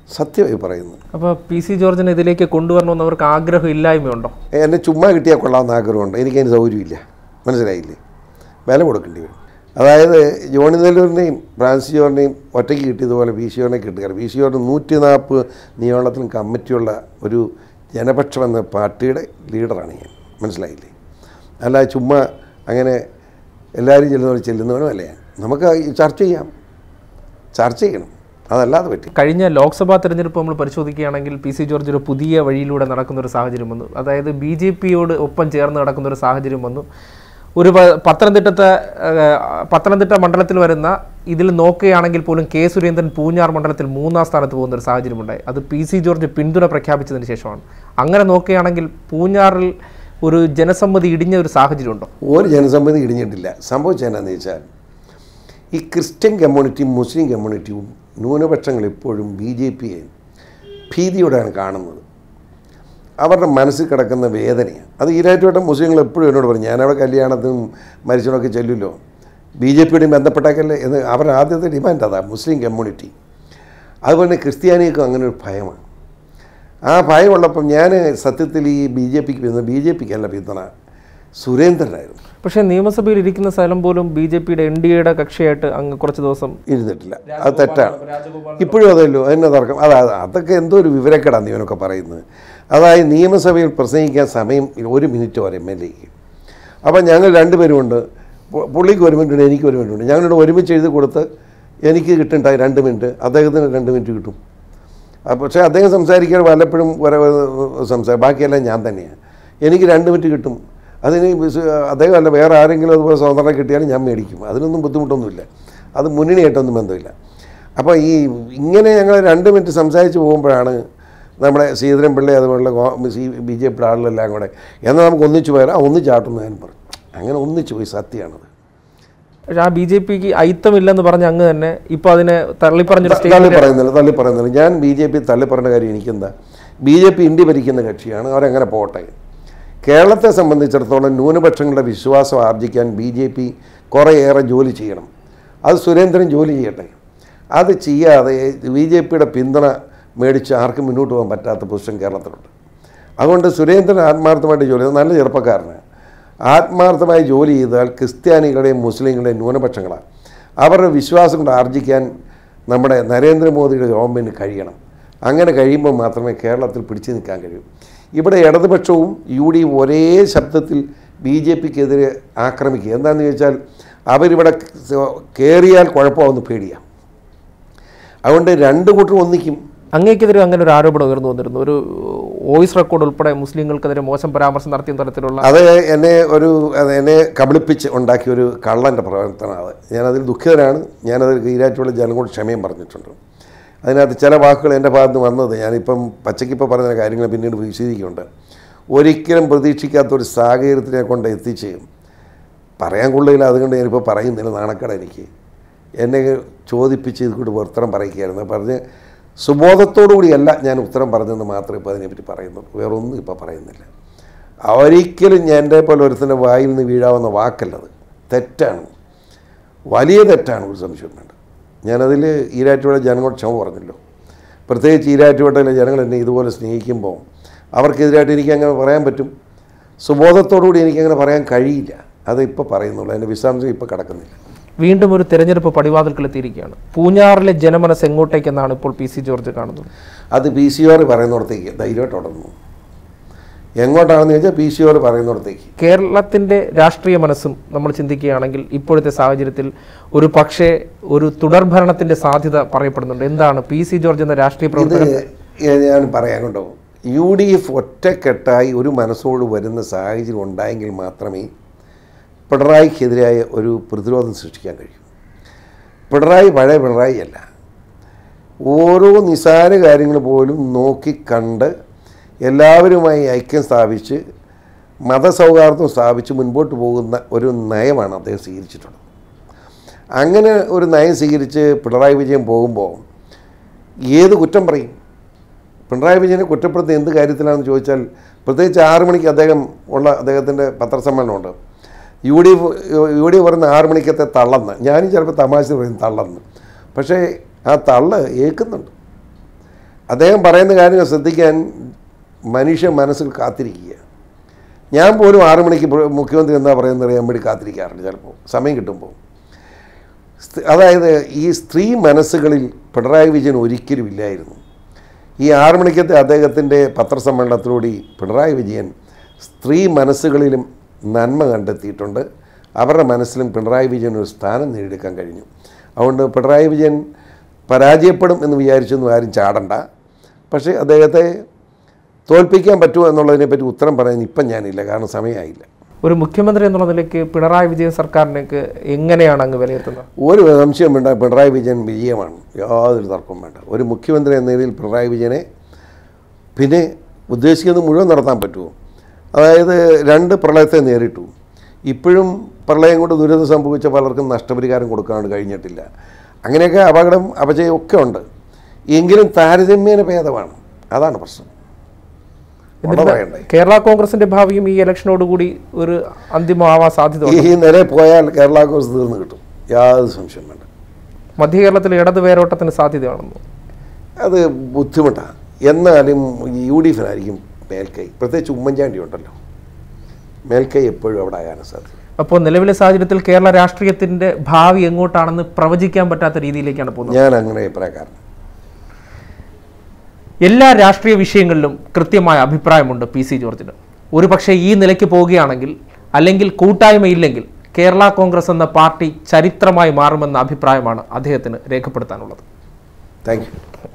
സത്യമായി പറയുന്നത് അപ്പോൾ പി സി ജോർജിനെ ഇതിലേക്ക് കൊണ്ടുവരണമെന്ന് അവർക്ക് ആഗ്രഹം ഇല്ലായ്മയുണ്ടോ എന്നെ ചുമ്മാ കിട്ടിയാൽ കൊള്ളാമെന്ന് ആഗ്രഹമുണ്ട് എനിക്കതിന് സൗകര്യമില്ല മനസ്സിലായില്ലേ വില കൊടുക്കേണ്ടി വരും അതായത് ജോണി നെല്ലൂരിനെയും ഫ്രാൻസിസ് ജോറിനെയും ഒറ്റയ്ക്ക് കിട്ടിയതുപോലെ വി സി ജോറിനെ കിട്ടുക വി സി ജോറിന് നൂറ്റി നാൽപ്പത് നിയമനത്തിലും കമ്മിറ്റിയുള്ള ഒരു ജനപക്ഷം എന്ന പാർട്ടിയുടെ ലീഡറാണ് ഞാൻ മനസ്സിലായില്ലേ അല്ല ചുമ്മാ അങ്ങനെ എല്ലാവരും ചെല്ലുന്നവർ ചെല്ലുന്നവനുമല്ല ഞാൻ നമുക്ക് ഈ ചർച്ച ചെയ്യാം ചർച്ച ചെയ്യണം അതല്ലാതെ പറ്റും കഴിഞ്ഞ ലോക്സഭാ തെരഞ്ഞെടുപ്പ് നമ്മൾ പരിശോധിക്കുകയാണെങ്കിൽ പി സി ജോർജ് ഒരു പുതിയ വഴിയിലൂടെ നടക്കുന്ന ഒരു സാഹചര്യം വന്നു അതായത് ബി ജെ പിയോട് ഒപ്പം ചേർന്ന് നടക്കുന്ന ഒരു സാഹചര്യം വന്നു ഒരു പ- പത്തനംതിട്ടത്തെ ഏഹ്, പത്തനംതിട്ട മണ്ഡലത്തിൽ വരുന്ന ഇതിൽ നോക്കുകയാണെങ്കിൽ പോലും കെ സുരേന്ദ്രൻ പൂഞ്ഞാർ മണ്ഡലത്തിൽ മൂന്നാം സ്ഥാനത്ത് പോകുന്ന ഒരു സാഹചര്യമുണ്ടായി അത് പി സി ജോർജ് പിന്തുണ പ്രഖ്യാപിച്ചതിന് ശേഷമാണ് അങ്ങനെ നോക്കുകയാണെങ്കിൽ പൂഞ്ഞാറിൽ ഒരു ജനസമ്മതി ഇടിഞ്ഞ ഒരു സാഹചര്യമുണ്ടോ ഒരു ജനസമ്മതി ഇടിഞ്ഞിട്ടില്ല സംഭവിച്ചത് എന്നാന്ന് വെച്ചാൽ ഈ ക്രിസ്ത്യൻ കമ്മ്യൂണിറ്റിയും മുസ്ലിം കമ്മ്യൂണിറ്റിയും ന്യൂനപക്ഷങ്ങൾ എപ്പോഴും ബി ജെ പിയെ ഭീതിയോടെയാണ് കാണുന്നത് അവരുടെ മനസ്സിൽ കിടക്കുന്ന വേദനയാണ് അത് ഈരാറ്റുവട്ടം മുസ്ലിങ്ങൾ എപ്പോഴും എന്നോട് പറയും ഞാനവിടെ കല്യാണത്തിനും മരിച്ചവനൊക്കെ ചെല്ലുമല്ലോ ബി ജെ പിയുടെയും ബന്ധപ്പെട്ടേക്കല്ലേ എന്ന് അവരുടെ ആദ്യത്തെ ഡിമാൻഡ് അതാ മുസ്ലിം കമ്മ്യൂണിറ്റി അതുപോലെ തന്നെ ക്രിസ്ത്യാനികൾക്കും അങ്ങനെ ഒരു ഭയമാണ് ആ ഭയമുള്ളപ്പം ഞാൻ സത്യത്തിൽ ഈ ബി ജെ പിക്ക് പിന്തുണ ബി ജെ പിക്കല്ല പിന്തുണ സുരേന്ദ്രനായിരുന്നു പക്ഷേ നിയമസഭയിൽ ഇരിക്കുന്ന സ്ഥലം പോലും ബി ജെ പിയുടെ എൻ ഡി എയുടെ കക്ഷിയായിട്ട് അങ്ങ് കുറച്ച് ദിവസം ഇരുന്നിട്ടില്ല അത് തെറ്റാണ് ഇപ്പോഴും അതല്ലോ അതിനെ തർക്കം അതാ അതൊക്കെ എന്തോ ഒരു വിവരക്കേടാണ് ഇവനൊക്കെ പറയുന്നത് അതായത് നിയമസഭയിൽ പ്രസംഗിക്കാൻ സമയം ഒരു മിനിറ്റ് വരെ എം എൽ എക്ക് അപ്പം ഞങ്ങൾ രണ്ടുപേരുമുണ്ട് പു- പുള്ളിക്ക് ഒരു മിനിറ്റ് ഉണ്ട് എനിക്ക് ഒരു മിനിറ്റ് ഉണ്ട് ഞങ്ങളിവിടെ ഒരുമിച്ച് എഴുതി കൊടുത്ത് എനിക്ക് കിട്ടുണ്ടായി രണ്ട് മിനിറ്റ് അദ്ദേഹത്തിന് രണ്ട് മിനിറ്റ് കിട്ടും ആ, പക്ഷേ അദ്ദേഹം സംസാരിക്കാൻ വല്ലപ്പോഴും വരെ സംസാരം ബാക്കിയെല്ലാം ഞാൻ തന്നെയാണ് എനിക്ക് രണ്ട് മിനിറ്റ് കിട്ടും അതിന് ബിസ്- അദ്ദേഹം അല്ല വേറെ ആരെങ്കിലും അതുപോലെ സ്വതന്ത്രം കിട്ടിയാലും ഞാൻ മേടിക്കും അതിനൊന്നും ബുദ്ധിമുട്ടൊന്നുമില്ല അത് മുന്നണിയായിട്ടൊന്നും ബന്ധമില്ല അപ്പോൾ ഈ ഇങ്ങനെ ഞങ്ങൾ രണ്ട് മിനിറ്റ് സംസാരിച്ച് പോകുമ്പോഴാണ് നമ്മുടെ ശ്രീധരൻ പിള്ളി അതുപോലുള്ള ബി ജെ പിയുടെ ആളുകളെല്ലാം കൂടെ എന്നാൽ നമുക്ക് ഒന്നിച്ച് പോയാൽ ആ ഒന്നിച്ചാട്ടുന്നു ഞാൻ പറഞ്ഞു അങ്ങനെ ഒന്നിച്ച് പോയി സത്യമാണത് പക്ഷേ ആ ബി ജെ പിക്ക് ഐത്തമില്ലെന്ന് പറഞ്ഞ അങ്ങ് തന്നെ ഇപ്പൊ അതിനെ തള്ളിപ്പറഞ്ഞൊരു തള്ളി സ്റ്റേറ്റ് പറയുന്നില്ല തള്ളി പറയുന്നില്ല ഞാൻ ബി ജെ പി തള്ളി പറഞ്ഞ കാര്യം എനിക്കെന്താ ബി ജെ പി ഇന്ത്യ ഭരിക്കുന്ന കക്ഷിയാണ് അവരെങ്ങനെ പോട്ടെ കേരളത്തെ സംബന്ധിച്ചിടത്തോളം ന്യൂനപക്ഷങ്ങളുടെ വിശ്വാസം ആർജിക്കാൻ ബി ജെ പി കുറേയേറെ ജോലി ചെയ്യണം അത് സുരേന്ദ്രൻ ജോലി ചെയ്യട്ടെ അത് ചെയ്യാതെ ബി ജെ പിയുടെ പിന്തുണ മേടിച്ച് ആർക്കും മുന്നോട്ട് പോകാൻ പറ്റാത്ത പൊസിഷൻ കേരളത്തിലുണ്ട് അതുകൊണ്ട് സുരേന്ദ്രൻ ആത്മാർത്ഥമായിട്ട് ജോലി ചെയ്ത് നല്ല ചെറുപ്പക്കാരനാണ് ആത്മാർത്ഥമായി ജോലി ചെയ്താൽ ക്രിസ്ത്യാനികളുടെയും മുസ്ലിങ്ങളുടെയും ന്യൂനപക്ഷങ്ങളാണ് അവരുടെ വിശ്വാസം കൊണ്ട് ആർജിക്കാൻ നമ്മുടെ നരേന്ദ്രമോദിയുടെ ഗവൺമെൻറ് കഴിയണം അങ്ങനെ കഴിയുമ്പോൾ മാത്രമേ കേരളത്തിൽ പിടിച്ചു നിൽക്കാൻ കഴിയൂ ഇവിടെ ഇടതുപക്ഷവും യു ഡി ഒരേ ശബ്ദത്തിൽ ബി ജെ പിക്കെതിരെ ആക്രമിക്കുക എന്താണെന്ന് ചോദിച്ചാൽ അവരിവിടെ കയറിയാൽ കുഴപ്പമാവുന്ന പേടിയാണ് അതുകൊണ്ട് രണ്ട് കൂട്ടരും ഒന്നിക്കും അങ്ങേക്കെതിരെ അങ്ങനെ ഒരു ആരോപണം ഉയർന്നു വന്നിരുന്നു ഒരു വോയിസ് റെക്കോർഡ് ഉൾപ്പെടെ മുസ്ലിങ്ങൾക്കെതിരെ മോശം പരാമർശം നടത്തിയ തരത്തിലുള്ള അത് എന്നെ ഒരു അത് എന്നെ കബളിപ്പിച്ച് ഉണ്ടാക്കിയ ഒരു കള്ളൻ്റെ പ്രവർത്തനമാണ് അത് ഞാനതിൽ ദുഃഖിതനാണ് ഞാനതിൽ ഈരാറ്റുള്ള ജനങ്ങളോട് ക്ഷമയും പറഞ്ഞിട്ടുണ്ട് അതിനകത്ത് ചില വാക്കുകൾ എൻ്റെ ഭാഗത്ത് നിന്ന് വന്നത് ഞാനിപ്പം പച്ചയ്ക്കിപ്പോൾ പറഞ്ഞ കാര്യങ്ങൾ പിന്നീട് വിശദീകരിക്കുന്നുണ്ട് ഒരിക്കലും പ്രതീക്ഷിക്കാത്ത ഒരു സാഹചര്യത്തിനെ കൊണ്ട് എത്തിച്ച് പറയാൻ കൊള്ളില്ല അതുകൊണ്ട് ഞാനിപ്പോൾ പറയുന്നില്ല നാണക്കേട് എനിക്ക് എന്നെ ചോദിപ്പിച്ച് ഇത് കൂടി ഉത്തരം പറയിക്കുകയായിരുന്നു പറഞ്ഞ് സുബോധത്തോടു കൂടിയല്ല ഞാൻ ഉത്തരം പറഞ്ഞതെന്ന് മാത്രമേ ഇപ്പോൾ അതിനെപ്പറ്റി പറയുന്നുള്ളൂ വേറൊന്നും ഇപ്പോൾ പറയുന്നില്ല ഒരിക്കലും ഞാൻ എൻ്റെ പോലെ ഒരുത്തിൻ്റെ വായിൽ നിന്ന് വീഴാവുന്ന വാക്കല്ലത് തെറ്റാണ് വലിയ തെറ്റാണ് ഒരു സംശയം വേണ്ട ഞാനതിൽ ഈരാറ്റുപുഴ ജനങ്ങളോട് ക്ഷമ പറഞ്ഞല്ലോ പ്രത്യേകിച്ച് ഈരാറ്റുപുഴയിലെ ജനങ്ങൾ എന്നെ ഇതുപോലെ സ്നേഹിക്കുമ്പോൾ അവർക്കെതിരായിട്ട് എനിക്ക് അങ്ങനെ പറയാൻ പറ്റും സുബോധത്തോടു കൂടി എനിക്കങ്ങനെ പറയാൻ കഴിയില്ല അത് ഇപ്പോൾ പറയുന്നുള്ളൂ അതിൻ്റെ വിശദാംശം ഇപ്പോൾ കിടക്കുന്നില്ല വീണ്ടും ഒരു തെരഞ്ഞെടുപ്പ് പടിവാതിൽക്കലെത്തിയിരിക്കുകയാണ് പൂഞ്ഞാറിലെ ജനമനസ് എങ്ങോട്ടേക്കെന്നാണ് ഇപ്പോൾ പി സി ജോർജ് കാണുന്നത് അത് പി സി ആർ പറയുന്നിടത്തേക്ക് ധൈര്യമായിട്ട് ഉടന്നു എങ്ങോട്ടാണെന്ന് ചോദിച്ചാൽ പി സി ആർ പറയുന്നിടത്തേക്ക് കേരളത്തിന്റെ രാഷ്ട്രീയ മനസ്സും നമ്മൾ ചിന്തിക്കുകയാണെങ്കിൽ ഇപ്പോഴത്തെ സാഹചര്യത്തിൽ ഒരു പക്ഷേ ഒരു തുടർഭരണത്തിന്റെ സാധ്യത പറയപ്പെടുന്നുണ്ട് എന്താണ് പി സി ജോർജ് എന്ന രാഷ്ട്രീയ ഇത് പ്രവർത്തകൻ ഞാൻ പറയാൻ കൊണ്ടോ യു ഡി എഫ് ഒറ്റക്കെട്ടായി ഒരു മനസ്സോട് വരുന്ന സാഹചര്യം ഉണ്ടായെങ്കിൽ മാത്രമേ പിണറായിക്കെതിരായ ഒരു പ്രതിരോധം സൃഷ്ടിക്കാൻ കഴിയൂ പിണറായി പഴയ പിണറായി അല്ല ഓരോ നിസാര കാര്യങ്ങൾ പോലും നോക്കിക്കണ്ട് എല്ലാവരുമായി ഐക്യം സ്ഥാപിച്ച് മതസൗഹാർദ്ദം സ്ഥാപിച്ച് മുൻപോട്ട് പോകുന്ന ഒരു നയമാണ് അദ്ദേഹം സ്വീകരിച്ചിട്ടുള്ളത് അങ്ങനെ ഒരു നയം സ്വീകരിച്ച് പിണറായി വിജയൻ പോകുമ്പോൾ ഏത് കുറ്റം പറയും പിണറായി വിജയനെ കുറ്റപ്പെടുത്തുന്ന എന്ത് കാര്യത്തിലാണെന്ന് ചോദിച്ചാൽ പ്രത്യേകിച്ച് ആറ് മണിക്ക് അദ്ദേഹം ഉള്ള അദ്ദേഹത്തിൻ്റെ പത്രസമ്മേളനമുണ്ട് U D F U D F പറയുന്ന ആറ് മണിക്കത്തെ തള്ളെന്ന് ഞാനും ചിലപ്പോൾ തമാശ പറയും തള്ളെന്ന് പക്ഷേ ആ തള്ള് ഏൽക്കുന്നുണ്ട് അദ്ദേഹം പറയുന്ന കാര്യങ്ങൾ ശ്രദ്ധിക്കാൻ മനുഷ്യ മനസ്സിൽ കാത്തിരിക്കുക ഞാൻ പോലും ആറു മണിക്ക് പ്ര- മുഖ്യമന്ത്രി എന്താ പറയുന്നത് അറിയാൻ വേണ്ടി കാത്തിരിക്കാറുണ്ട് ചിലപ്പോൾ സമയം കിട്ടുമ്പോൾ സ്ത- അതായത് ഈ സ്ത്രീ മനസ്സുകളിൽ പിണറായി വിജയൻ ഒരിക്കലും ഇല്ലായിരുന്നു ഈ ആറു മണിക്കത്തെ അദ്ദേഹത്തിൻ്റെ പത്രസമ്മേളനത്തിലൂടെ പിണറായി വിജയൻ സ്ത്രീ മനസ്സുകളിലും നന്മ കണ്ടെത്തിയിട്ടുണ്ട് അവരുടെ മനസ്സിലും പിണറായി വിജയൻ ഒരു സ്ഥാനം നേടിയെടുക്കാൻ കഴിഞ്ഞു അതുകൊണ്ട് പിണറായി വിജയൻ പരാജയപ്പെടും എന്ന് വിചാരിച്ചൊന്നും ആരും ചാടണ്ട പക്ഷേ അദ്ദേഹത്തെ തോൽപ്പിക്കാൻ പറ്റുമോ എന്നുള്ളതിനെപ്പറ്റി ഉത്തരം പറയാൻ ഇപ്പം ഞാനില്ല കാരണം സമയമായില്ല ഒരു മുഖ്യമന്ത്രി എന്നുള്ള നിലയ്ക്ക് പിണറായി വിജയൻ സർക്കാരിനേക്ക് എങ്ങനെയാണ് അങ്ങ് വിലയിരുത്തുന്നത് ഒരു സംശയം വേണ്ട പിണറായി വിജയൻ വിജയമാണ് യാതൊരു തർക്കവും വേണ്ട ഒരു മുഖ്യമന്ത്രി എന്ന നിലയിൽ പിണറായി വിജയനെ പിന്നെ ഉദ്ദേശിക്കുന്നത് മുഴുവൻ നടത്താൻ പറ്റുമോ അതായത് രണ്ട് പ്രളയത്തെ നേരിട്ടു ഇപ്പോഴും പ്രളയം കൊണ്ട് ദുരിതം സംഭവിച്ച പലർക്കും നഷ്ടപരിഹാരം കൊടുക്കാണ്ട് കഴിഞ്ഞിട്ടില്ല അങ്ങനെയൊക്കെ അപകടം അപജയം ഒക്കെ ഉണ്ട് എങ്കിലും താരതമ്യേന ഭേദമാണ് അതാണ് പ്രശ്നം ഉള്ളത് പറയണ്ടേ കേരള കോൺഗ്രസിന്റെ ഭാവിയും ഈ ഇലക്ഷനോടുകൂടി ഒരു അന്തിമമാവാൻ സാധ്യത ഈ നിലയിൽ പോയാൽ കേരള കോൺഗ്രസ് തീർന്നു കിട്ടും യാതൊരു സംശയം വേണ്ട മധ്യ കേരളത്തിൽ ഇടത് വേരോട്ടത്തിന് സാധ്യതയാണെന്ന് അത് ബുദ്ധിമുട്ടാണ് എന്നാലും യു ഡി എഫിനായിരിക്കും മേൽക്കൈ പ്രത്യേകിച്ച് ഉമ്മൻചാണ്ടി ഉണ്ടല്ലോ മേൽക്കൈ എപ്പോഴും അവിടെ ആകാനും സാധ്യത അപ്പോൾ നിലവിലെ സാഹചര്യത്തിൽ കേരള രാഷ്ട്രീയത്തിന്റെ ഭാവി എങ്ങോട്ടാണെന്ന് പ്രവചിക്കാൻ പറ്റാത്ത രീതിയിലേക്കാണ് പോകുന്നത് ഞാൻ അങ്ങനെ അഭിപ്രായക്കാരൻ എല്ലാ രാഷ്ട്രീയ വിഷയങ്ങളിലും കൃത്യമായ അഭിപ്രായമുണ്ട് പി സി ജോർജിന് ഒരു പക്ഷേ ഈ നിലയ്ക്ക് പോവുകയാണെങ്കിൽ അല്ലെങ്കിൽ കൂട്ടായ്മയില്ലെങ്കിൽ കേരള കോൺഗ്രസ് എന്ന പാർട്ടി ചരിത്രമായി മാറുമെന്ന അഭിപ്രായമാണ് അദ്ദേഹത്തിന് രേഖപ്പെടുത്താനുള്ളത് താങ്ക് യു